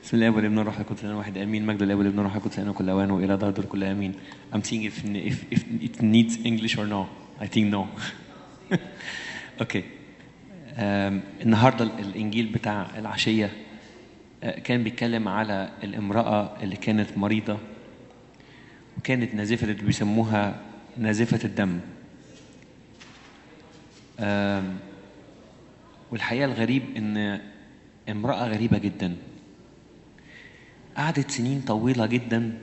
بسم الله والابن والروح القدس انا واحد امين مجد الله والابن والروح القدس انا كل اوان والى دار كل امين I'm seeing if, if, if it needs English or no I think no اوكي um, النهارده الانجيل بتاع العشيه uh, كان بيتكلم على الامراه اللي كانت مريضه وكانت نازفه اللي بيسموها نازفه الدم um, والحقيقه الغريب ان امراه غريبه جدا قعدت سنين طويلة جدا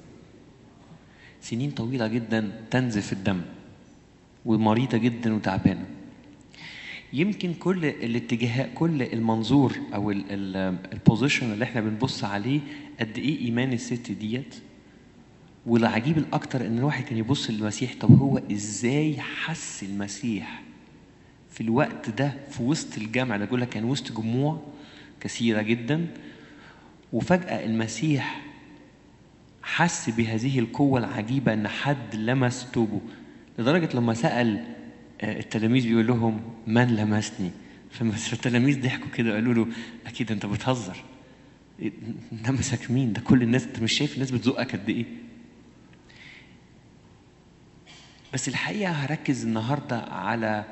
سنين طويلة جدا تنزف الدم ومريضة جدا وتعبانة يمكن كل الاتجاهات كل المنظور او البوزيشن اللي احنا بنبص عليه قد ايه ايمان الست ديت والعجيب الاكتر ان الواحد كان يبص للمسيح طب هو ازاي حس المسيح في الوقت ده في وسط الجامع ده بيقول لك كان وسط جموع كثيره جدا وفجأة المسيح حس بهذه القوة العجيبة إن حد لمس توبه لدرجة لما سأل التلاميذ بيقول لهم من لمسني فالتلاميذ ضحكوا كده قالوا له أكيد أنت بتهزر لمسك مين ده كل الناس أنت مش شايف الناس بتزقك قد إيه بس الحقيقة هركز النهاردة على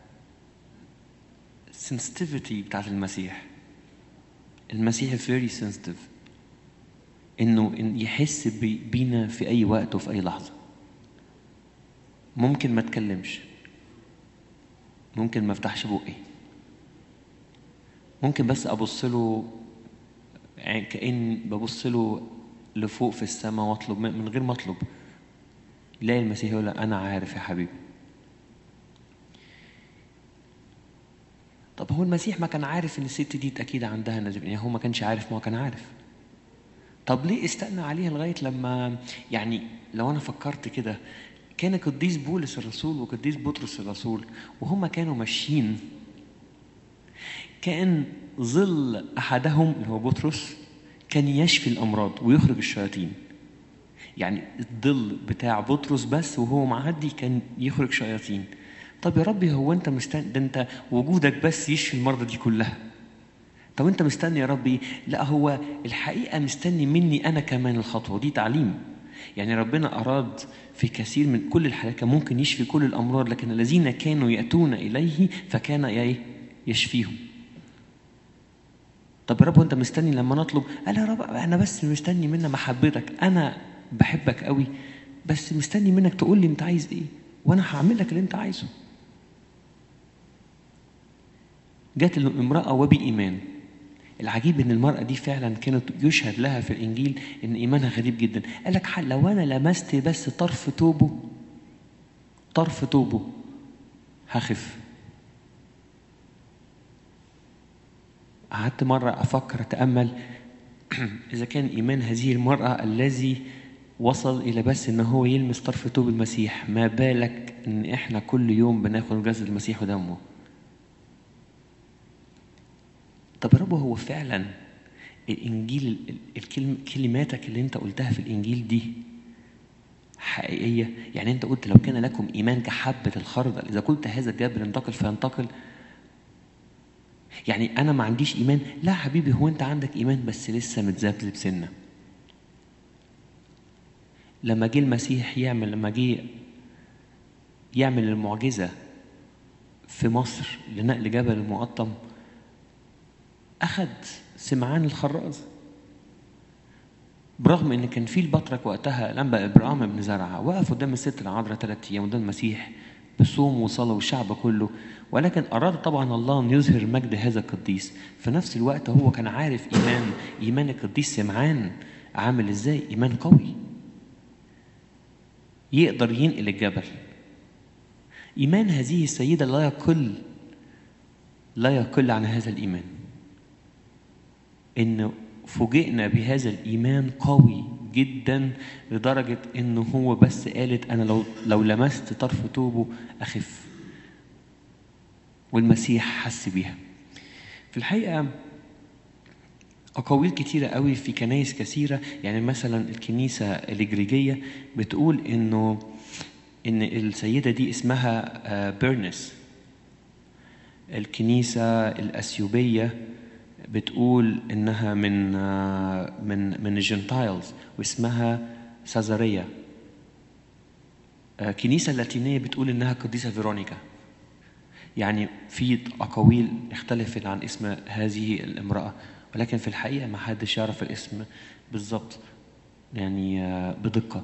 sensitivity بتاعت المسيح المسيح فيري سنسيتيف انه إن يحس بينا في اي وقت وفي اي لحظه ممكن ما اتكلمش ممكن ما افتحش بقي ممكن بس ابص له يعني كان ببص له لفوق في السماء واطلب من غير ما اطلب يلاقي المسيح يقول انا عارف يا حبيبي طب هو المسيح ما كان عارف ان الست دي اكيد عندها نزيف يعني هو ما كانش عارف ما هو كان عارف طب ليه استنى عليها لغايه لما يعني لو انا فكرت كده كان قديس بولس الرسول وقديس بطرس الرسول وهم كانوا ماشيين كان ظل احدهم اللي هو بطرس كان يشفي الامراض ويخرج الشياطين يعني الظل بتاع بطرس بس وهو معدي كان يخرج شياطين طب يا ربي هو انت مستني ده انت وجودك بس يشفي المرضى دي كلها طب انت مستني يا ربي لا هو الحقيقه مستني مني انا كمان الخطوه دي تعليم يعني ربنا اراد في كثير من كل الحالات كان ممكن يشفي كل الامراض لكن الذين كانوا ياتون اليه فكان ايه يشفيهم طب يا رب انت مستني لما نطلب قال يا رب انا بس مستني منك محبتك انا بحبك قوي بس مستني منك تقول لي انت عايز ايه وانا هعمل لك اللي انت عايزه جات الامرأة وبإيمان العجيب ان المرأة دي فعلا كانت يشهد لها في الانجيل ان ايمانها غريب جدا قال لك لو انا لمست بس طرف توبه طرف توبه هخف قعدت مرة افكر اتأمل اذا كان ايمان هذه المرأة الذي وصل الى بس ان هو يلمس طرف توب المسيح ما بالك ان احنا كل يوم بناخد جسد المسيح ودمه طب يا رب هو فعلا الانجيل الكلم كلماتك اللي انت قلتها في الانجيل دي حقيقيه يعني انت قلت لو كان لكم ايمان كحبه الخردل اذا قلت هذا الجبل انتقل فينتقل يعني انا ما عنديش ايمان لا حبيبي هو انت عندك ايمان بس لسه متذبذب سنه لما جه المسيح يعمل لما جه يعمل المعجزه في مصر لنقل جبل المقطم أخذ سمعان الخراز برغم ان كان في البطرك وقتها لما ابراهيم بن زرعه وقف قدام الست العذراء ثلاث ايام قدام المسيح بصوم وصلاه والشعب كله ولكن اراد طبعا الله ان يظهر مجد هذا القديس في نفس الوقت هو كان عارف ايمان ايمان القديس سمعان عامل ازاي ايمان قوي يقدر ينقل الجبل ايمان هذه السيده لا يقل لا يقل عن هذا الايمان ان فوجئنا بهذا الايمان قوي جدا لدرجه انه هو بس قالت انا لو لو لمست طرف توبه اخف والمسيح حس بيها في الحقيقه أقاويل كتيرة قوي في كنايس كثيرة يعني مثلا الكنيسة الإجريجية بتقول إنه إن السيدة دي اسمها بيرنس الكنيسة الأثيوبية بتقول انها من من من الجنتايلز واسمها سازاريا كنيسة لاتينية بتقول انها قديسة فيرونيكا يعني في اقاويل اختلفت عن اسم هذه الامرأة ولكن في الحقيقة ما حدش يعرف الاسم بالظبط يعني بدقة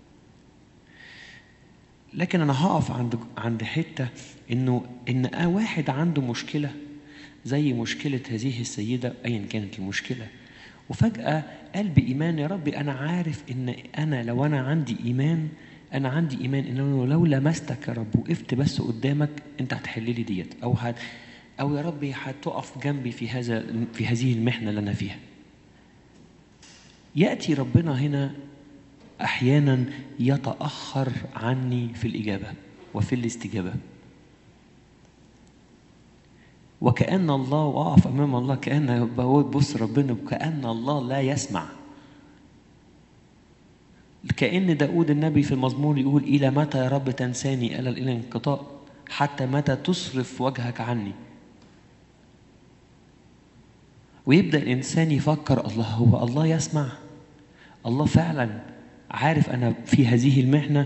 لكن انا هقف عند عند حته انه ان واحد عنده مشكله زي مشكله هذه السيده ايا كانت المشكله وفجاه قال بايمان يا رب انا عارف ان انا لو انا عندي ايمان انا عندي ايمان ان انا لو لمستك يا رب وقفت بس قدامك انت هتحل لي ديت او هت او يا رب هتقف جنبي في هذا في هذه المحنه اللي انا فيها ياتي ربنا هنا احيانا يتاخر عني في الاجابه وفي الاستجابه وكأن الله وأقف أمام الله كأن بص ربنا كأن الله لا يسمع كأن داود النبي في المزمور يقول إلى متى يا رب تنساني ألا إلى انقطاع حتى متى تصرف وجهك عني ويبدأ الإنسان يفكر الله هو الله يسمع الله فعلا عارف أنا في هذه المحنة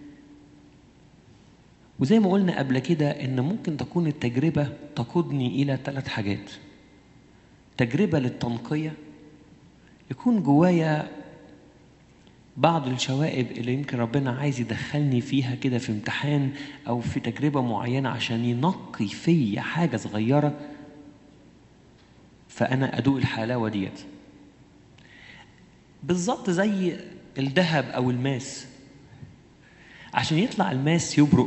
وزي ما قلنا قبل كده ان ممكن تكون التجربه تقودني الى ثلاث حاجات تجربه للتنقيه يكون جوايا بعض الشوائب اللي يمكن ربنا عايز يدخلني فيها كده في امتحان او في تجربه معينه عشان ينقي فيا حاجه صغيره فانا ادوق الحلاوه ديت بالظبط زي الذهب او الماس عشان يطلع الماس يبرق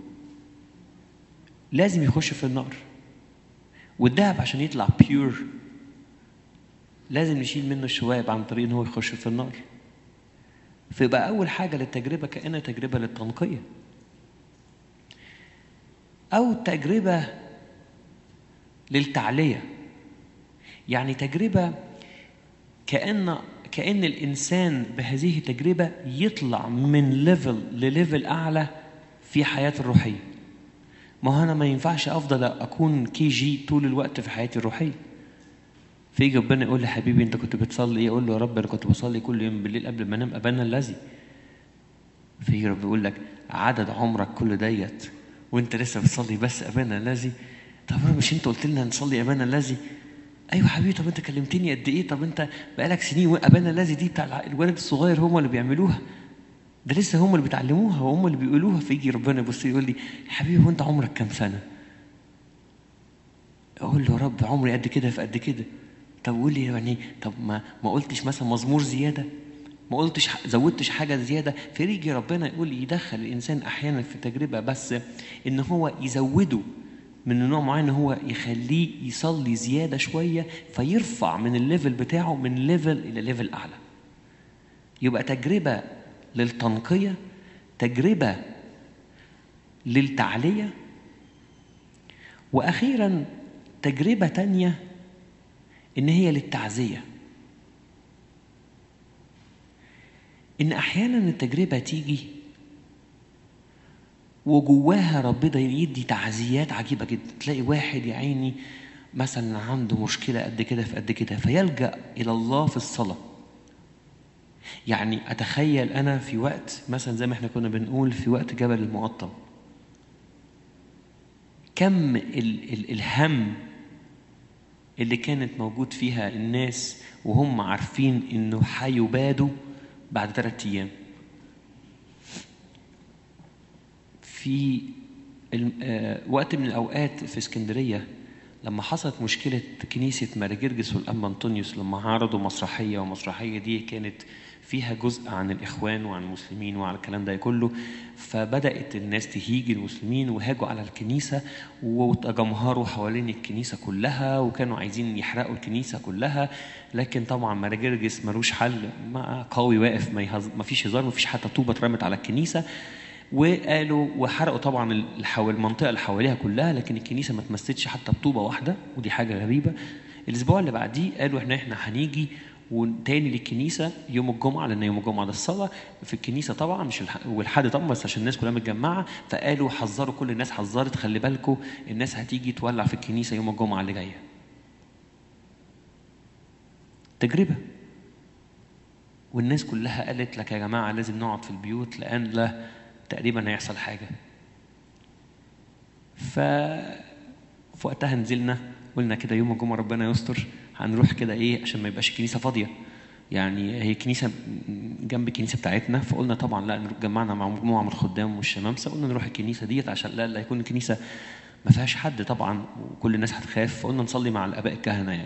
لازم يخش في النار والذهب عشان يطلع بيور لازم نشيل منه الشوائب عن طريق ان هو يخش في النار فيبقى اول حاجه للتجربه كانها تجربه للتنقيه او تجربه للتعليه يعني تجربه كان كان الانسان بهذه التجربه يطلع من ليفل لليفل اعلى في حياته الروحيه ما هو انا ما ينفعش افضل اكون كي جي طول الوقت في حياتي الروحيه فيجي ربنا يقول لي حبيبي انت كنت بتصلي ايه اقول له يا رب انا كنت بصلي كل يوم بالليل قبل ما انام ابانا الذي فيجي رب يقول لك عدد عمرك كل ديت وانت لسه بتصلي بس ابانا الذي طب مش انت قلت لنا نصلي ابانا الذي ايوه حبيبي طب انت كلمتني قد ايه طب انت بقالك سنين ابانا الذي دي بتاع الولد الصغير هم اللي بيعملوها ده لسه هم اللي بيتعلموها وهم اللي بيقولوها فيجي ربنا يبص يقول لي حبيبي وانت عمرك كام سنه؟ اقول له يا رب عمري قد كده في قد كده طب قول لي يعني طب ما ما قلتش مثلا مزمور زياده ما قلتش زودتش حاجه زياده فيجي ربنا يقول يدخل الانسان احيانا في تجربه بس ان هو يزوده من نوع معين ان هو يخليه يصلي زياده شويه فيرفع من الليفل بتاعه من ليفل الى ليفل اعلى يبقى تجربه للتنقيه تجربه للتعليه واخيرا تجربه تانيه ان هي للتعزيه ان احيانا التجربه تيجي وجواها ربنا يدي تعزيات عجيبه جدا تلاقي واحد يا عيني مثلا عنده مشكله قد كده في قد كده فيلجا الى الله في الصلاه يعني اتخيل انا في وقت مثلا زي ما احنا كنا بنقول في وقت جبل المقطم كم ال ال الهم اللي كانت موجود فيها الناس وهم عارفين انه هيبادوا بعد ثلاثة ايام في وقت من الاوقات في اسكندريه لما حصلت مشكله كنيسه مارجرجس والأم أنطونيوس لما عرضوا مسرحيه والمسرحيه دي كانت فيها جزء عن الاخوان وعن المسلمين وعن الكلام ده كله فبدات الناس تهيج المسلمين وهاجوا على الكنيسه وتجمهروا حوالين الكنيسه كلها وكانوا عايزين يحرقوا الكنيسه كلها لكن طبعا مارجرجس ملوش حل ما قوي واقف ما فيش هزار ما فيش حتى طوبه اترمت على الكنيسه وقالوا وحرقوا طبعا المنطقه اللي حواليها كلها لكن الكنيسه ما تمسكش حتى بطوبه واحده ودي حاجه غريبه الاسبوع اللي بعديه قالوا احنا احنا هنيجي وتاني للكنيسه يوم الجمعه لان يوم الجمعه ده الصلاه في الكنيسه طبعا مش الح... والحد طبعا بس عشان الناس كلها متجمعه فقالوا حذروا كل الناس حذرت خلي بالكم الناس هتيجي تولع في الكنيسه يوم الجمعه اللي جايه تجربة والناس كلها قالت لك يا جماعة لازم نقعد في البيوت لأن لا تقريبا هيحصل حاجة ف في وقتها نزلنا قلنا كده يوم الجمعة ربنا يستر هنروح كده ايه عشان ما يبقاش الكنيسة فاضية يعني هي كنيسة جنب الكنيسة بتاعتنا فقلنا طبعا لا نروح جمعنا مع مجموعة من الخدام والشمامسة قلنا نروح الكنيسة ديت عشان لا, لا يكون الكنيسة ما فيهاش حد طبعا وكل الناس هتخاف فقلنا نصلي مع الآباء الكهنة يعني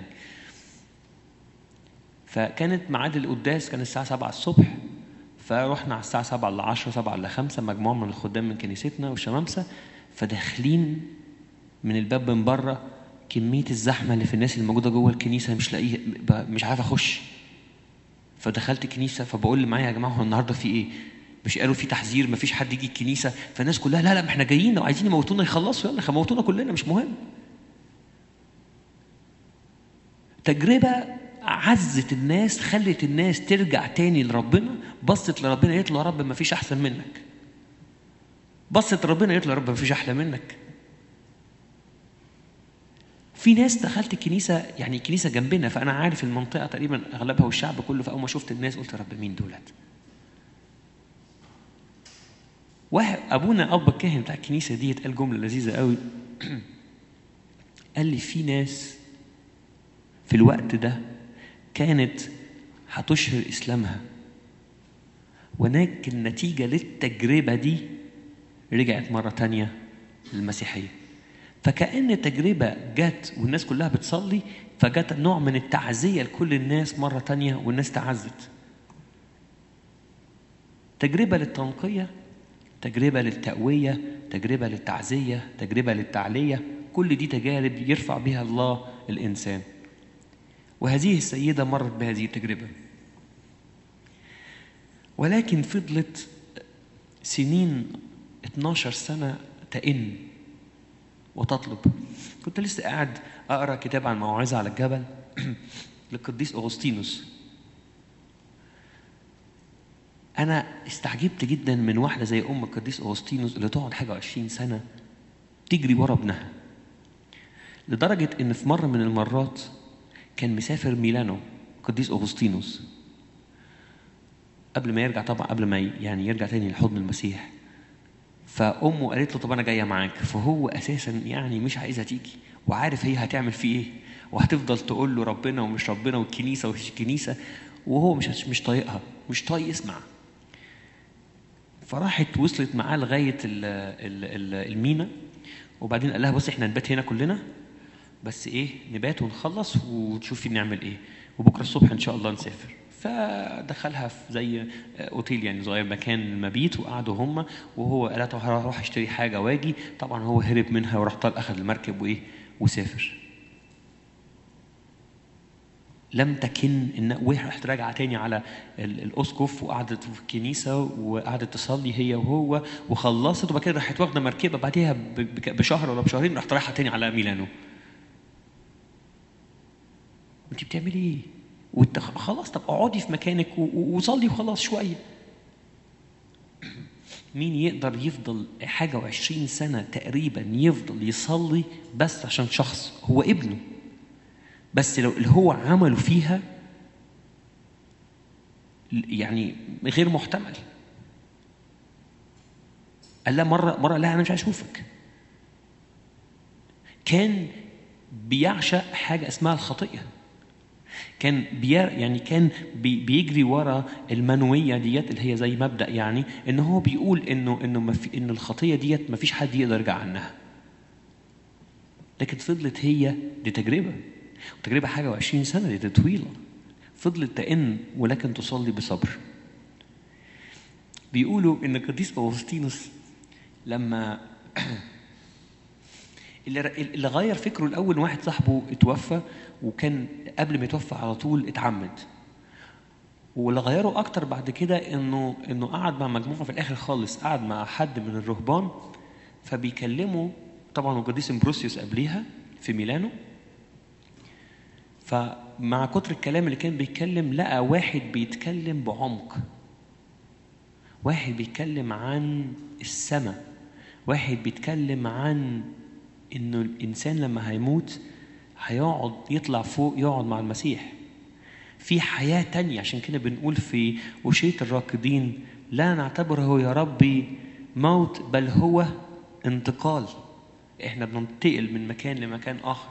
فكانت ميعاد القداس كان الساعة 7 الصبح فرحنا على الساعة 7 ل 10 7 ل 5 مجموعة من الخدام من كنيستنا والشمامسة فداخلين من الباب من بره كمية الزحمة اللي في الناس اللي موجودة جوه الكنيسة مش لاقيه مش عارف أخش فدخلت الكنيسة فبقول اللي معايا يا جماعة هو النهاردة في إيه؟ مش قالوا في تحذير مفيش حد يجي الكنيسة فالناس كلها لا لا ما احنا جايين لو عايزين يموتونا يخلصوا يلا موتونا كلنا مش مهم تجربة عزت الناس خلت الناس ترجع تاني لربنا بصت لربنا قالت له يا رب ما فيش احسن منك بصت لربنا قالت له يا رب ما فيش احلى منك في ناس دخلت الكنيسه يعني الكنيسه جنبنا فانا عارف المنطقه تقريبا اغلبها والشعب كله فاول ما شفت الناس قلت يا رب مين دولت واحد ابونا اب الكاهن بتاع الكنيسه ديت قال جمله لذيذه قوي قال لي في ناس في الوقت ده كانت هتشهر اسلامها ولكن نتيجه للتجربه دي رجعت مره تانية للمسيحيه فكأن التجربة جت والناس كلها بتصلي فجت نوع من التعزية لكل الناس مرة تانية والناس تعزت تجربة للتنقية تجربة للتقوية تجربة للتعزية تجربة للتعلية كل دي تجارب يرفع بها الله الإنسان وهذه السيدة مرت بهذه التجربة ولكن فضلت سنين 12 سنة تئن وتطلب كنت لسه قاعد اقرا كتاب عن موعظه على الجبل للقديس اغسطينوس انا استعجبت جدا من واحده زي ام القديس اغسطينوس اللي تقعد حاجه 20 سنه تجري ورا ابنها لدرجه ان في مره من المرات كان مسافر ميلانو القديس اغسطينوس قبل ما يرجع طبعا قبل ما يعني يرجع تاني لحضن المسيح فامه قالت له طب انا جايه معاك فهو اساسا يعني مش عايزها تيجي وعارف هي هتعمل فيه ايه وهتفضل تقول له ربنا ومش ربنا والكنيسه ومش الكنيسه وهو مش مش طايقها مش طايق يسمع فراحت وصلت معاه لغايه ال ال ال المينا وبعدين قال لها بصي احنا نبات هنا كلنا بس ايه نبات ونخلص وتشوفي نعمل ايه وبكره الصبح ان شاء الله نسافر فدخلها في زي اوتيل يعني صغير مكان مبيت وقعدوا هم وهو قالت هروح اشتري حاجه واجي طبعا هو هرب منها وراح طال اخذ المركب وايه وسافر لم تكن ان وراحت راجعه تاني على الاسقف وقعدت في الكنيسه وقعدت تصلي هي وهو وخلصت وبعد كده راحت واخده مركبه بعديها بشهر ولا بشهرين راحت رايحه تاني على ميلانو انت بتعملي ايه؟ وانت خلاص طب اقعدي في مكانك وصلي وخلاص شويه مين يقدر يفضل حاجة وعشرين سنة تقريبا يفضل يصلي بس عشان شخص هو ابنه بس لو اللي هو عمله فيها يعني غير محتمل قال لا مرة مرة لا أنا مش هشوفك كان بيعشق حاجة اسمها الخطيئة كان بير يعني كان بي بيجري ورا المنويه ديت اللي هي زي مبدا يعني ان هو بيقول انه انه ما في ان الخطيه ديت ما فيش حد يقدر يرجع عنها لكن فضلت هي دي تجربه وتجربه حاجه وعشرين سنه دي طويله فضلت تئن ولكن تصلي بصبر بيقولوا ان القديس اغسطينوس لما اللي غير فكره الاول واحد صاحبه اتوفى وكان قبل ما يتوفى على طول اتعمد واللي غيره اكتر بعد كده انه انه قعد مع مجموعه في الاخر خالص قعد مع حد من الرهبان فبيكلمه طبعا القديس امبروسيوس قبليها في ميلانو فمع كتر الكلام اللي كان بيتكلم لقى واحد بيتكلم بعمق واحد بيتكلم عن السماء واحد بيتكلم عن انه الانسان لما هيموت هيقعد يطلع فوق يقعد مع المسيح في حياة تانية عشان كده بنقول في وشية الراكدين لا نعتبره يا ربي موت بل هو انتقال احنا بننتقل من مكان لمكان آخر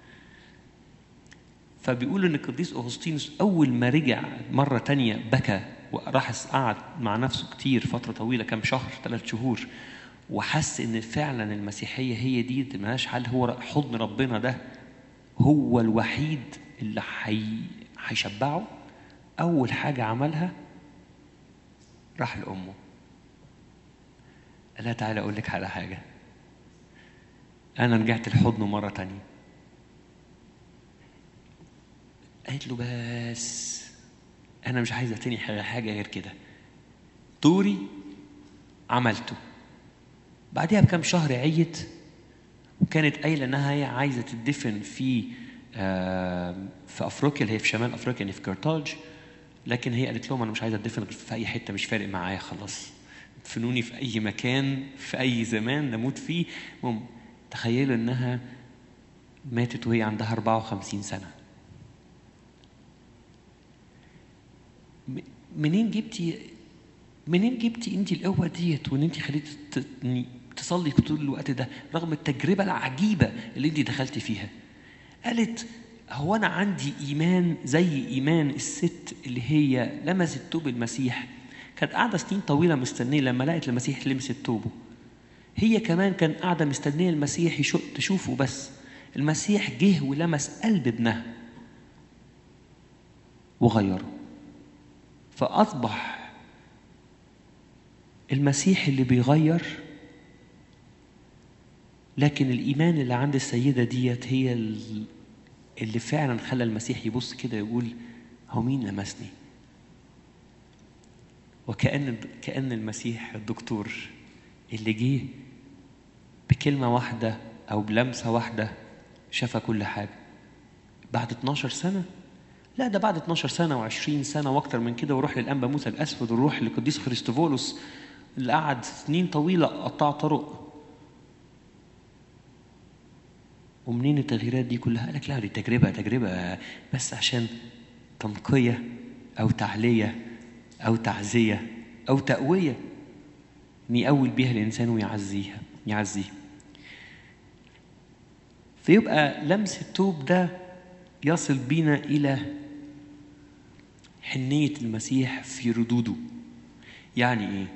فبيقول ان القديس اغسطينوس اول ما رجع مره تانية بكى وراح قعد مع نفسه كتير فتره طويله كام شهر ثلاث شهور وحس ان فعلا المسيحيه هي دي ملهاش حل هو حضن ربنا ده هو الوحيد اللي حي... هيشبعه اول حاجه عملها راح لامه قال لها تعالى اقول لك على حاجه انا رجعت لحضنه مره تانية قالت له بس انا مش عايزه تاني حاجه غير كده دوري عملته بعدها بكام شهر عيت وكانت قايله انها هي عايزه تدفن في آه في افريقيا اللي هي في شمال افريقيا يعني في كرتاج لكن هي قالت لهم انا مش عايزه ادفن في اي حته مش فارق معايا خلاص دفنوني في اي مكان في اي زمان نموت فيه المهم تخيلوا انها ماتت وهي عندها 54 سنه منين جبتي منين جبتي انت القوه ديت وان انت خليتي تصلي طول الوقت ده رغم التجربه العجيبه اللي انت دخلتي فيها قالت هو انا عندي ايمان زي ايمان الست اللي هي لمست توب المسيح كانت قاعده سنين طويله مستنيه لما لقت المسيح لمست توبه هي كمان كان قاعده مستنيه المسيح يشوف تشوفه بس المسيح جه ولمس قلب ابنها وغيره فأصبح المسيح اللي بيغير لكن الإيمان اللي عند السيدة ديت هي اللي فعلا خلى المسيح يبص كده يقول هو مين لمسني وكأن كأن المسيح الدكتور اللي جه بكلمة واحدة أو بلمسة واحدة شفى كل حاجة بعد 12 سنة لا ده بعد 12 سنة و20 سنة وأكتر من كده وروح للأنبا موسى الأسود وروح للقديس خريستوفولوس اللي قعد سنين طويلة قطع طرق ومنين التغييرات دي كلها؟ قال لك لا دي تجربة تجربة بس عشان تنقية أو تعلية أو تعزية أو تقوية إن يقوي بيها الإنسان ويعزيها يعزيه فيبقى لمس التوب ده يصل بينا إلى حنية المسيح في ردوده يعني إيه؟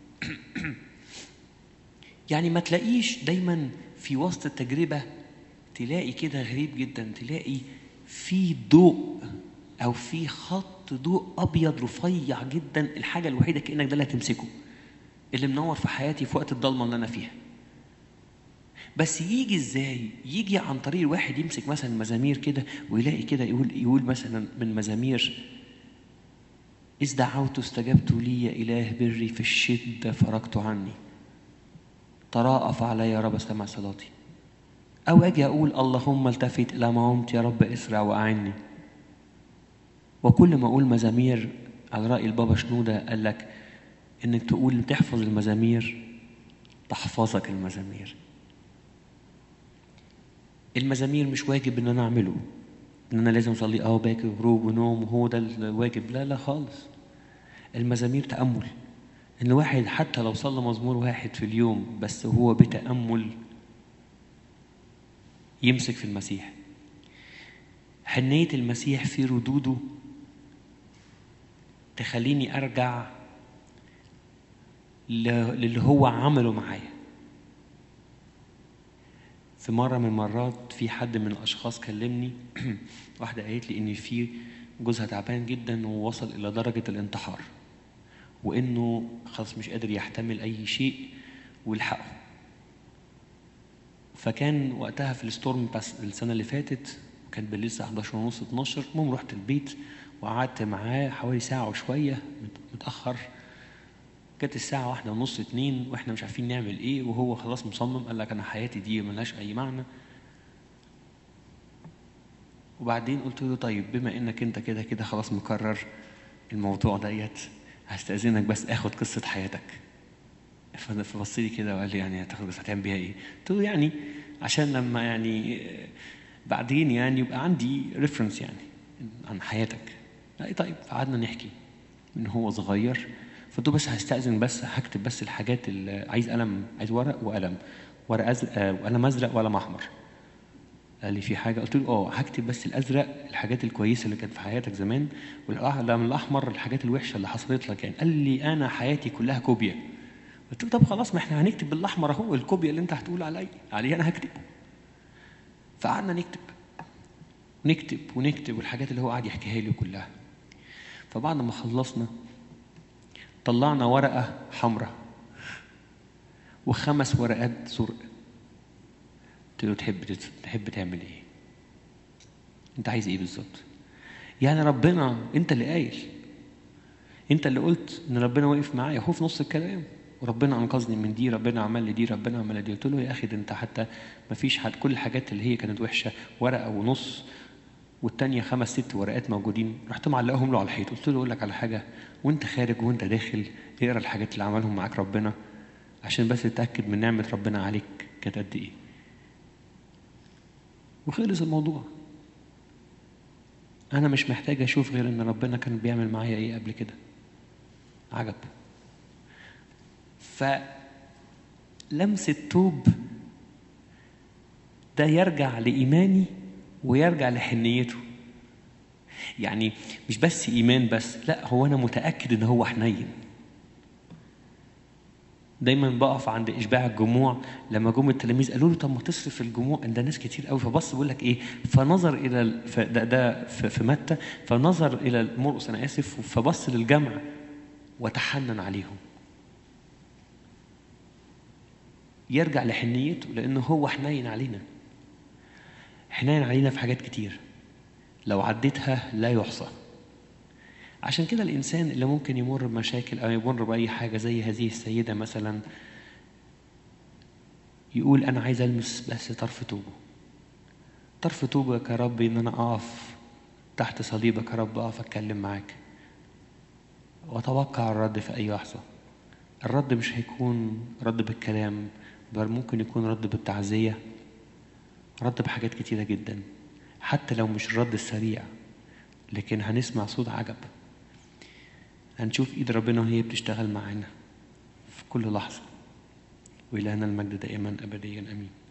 يعني ما تلاقيش دايما في وسط التجربة تلاقي كده غريب جدا تلاقي في ضوء أو في خط ضوء أبيض رفيع جدا الحاجة الوحيدة كأنك ده اللي هتمسكه اللي منور في حياتي في وقت الضلمة اللي أنا فيها بس يجي ازاي؟ يجي عن طريق الواحد يمسك مثلا مزامير كده ويلاقي كده يقول يقول مثلا من مزامير إذ دعوت استجبت لي يا إله بري في الشدة فرجت عني تراءف علي يا رب سمع صلاتي أو أجي أقول اللهم التفت إلى ما قمت يا رب اسرع وأعني وكل ما أقول مزامير على رأي البابا شنودة قال لك إنك تقول تحفظ المزامير تحفظك المزامير المزامير مش واجب ان انا اعمله ان انا لازم اصلي اه باكر وغروب ونوم وهو ده الواجب لا لا خالص المزامير تامل ان واحد حتى لو صلى مزمور واحد في اليوم بس هو بتامل يمسك في المسيح حنيه المسيح في ردوده تخليني ارجع للي هو عمله معايا في مرة من المرات في حد من الأشخاص كلمني واحدة قالت لي إن في جوزها تعبان جدا ووصل إلى درجة الانتحار وإنه خلاص مش قادر يحتمل أي شيء ويلحقه فكان وقتها في الستورم بس السنة اللي فاتت كان بالليل الساعة 11 ونص 12 المهم رحت البيت وقعدت معاه حوالي ساعة وشوية متأخر جت الساعة واحدة ونص اتنين واحنا مش عارفين نعمل ايه وهو خلاص مصمم قال لك انا حياتي دي ملهاش اي معنى وبعدين قلت له طيب بما انك انت كده كده خلاص مكرر الموضوع ديت هستأذنك بس اخد قصة حياتك فبص لي كده وقال لي يعني هتاخد قصة هتعمل بيها ايه؟ قلت له يعني عشان لما يعني بعدين يعني يبقى عندي ريفرنس يعني عن حياتك لا طيب قعدنا نحكي من هو صغير فقلت له بس هستأذن بس هكتب بس الحاجات اللي عايز قلم عايز ورق وقلم ورق أزرق آه، وقلم أزرق وقلم أحمر قال لي في حاجة قلت له اه هكتب بس الأزرق الحاجات الكويسة اللي كانت في حياتك زمان والقلم الأحمر الحاجات الوحشة اللي حصلت لك يعني قال لي أنا حياتي كلها كوبيا قلت له طب خلاص ما احنا هنكتب بالأحمر أهو الكوبيا اللي أنت هتقول علي عليه أنا هكتب فقعدنا نكتب نكتب ونكتب والحاجات اللي هو قاعد يحكيها لي كلها فبعد ما خلصنا طلعنا ورقة حمراء وخمس ورقات زرق قلت له تحب تحب تعمل ايه؟ انت عايز ايه بالظبط؟ يعني ربنا انت اللي قايل انت اللي قلت ان ربنا واقف معايا هو في نص الكلام وربنا انقذني من دي ربنا عمل لي دي ربنا عمل لي دي قلت له يا اخي ده انت حتى ما فيش حد كل الحاجات اللي هي كانت وحشه ورقه ونص والتانية خمس ست ورقات موجودين رحت معلقهم له على الحيط قلت له اقول لك على حاجه وانت خارج وانت داخل اقرا الحاجات اللي عملهم معاك ربنا عشان بس تتاكد من نعمه ربنا عليك كانت قد ايه وخلص الموضوع انا مش محتاج اشوف غير ان ربنا كان بيعمل معايا ايه قبل كده عجب فلمس التوب ده يرجع لإيماني ويرجع لحنيته يعني مش بس إيمان بس لا هو أنا متأكد إن هو حنين دايما بقف عند اشباع الجموع لما جم التلاميذ قالوا له طب ما تصرف الجموع ده ناس كتير قوي فبص بيقول لك ايه فنظر الى ال- ف- ده, ده في في متى فنظر الى مرقس انا اسف فبص للجمع وتحنن عليهم يرجع لحنيته لانه هو حنين علينا حنين علينا في حاجات كتير لو عديتها لا يحصى عشان كده الإنسان اللي ممكن يمر بمشاكل أو يمر بأي حاجة زي هذه السيدة مثلا يقول أنا عايز ألمس بس طرف توبه طرف توبك يا رب إن أنا أقف تحت صليبك يا رب أقف أتكلم معاك وأتوقع الرد في أي لحظة الرد مش هيكون رد بالكلام بل ممكن يكون رد بالتعزية رد بحاجات كتيرة جدا حتى لو مش الرد السريع لكن هنسمع صوت عجب هنشوف ايد ربنا وهي بتشتغل معانا في كل لحظة وإلهنا المجد دائما أبديا أمين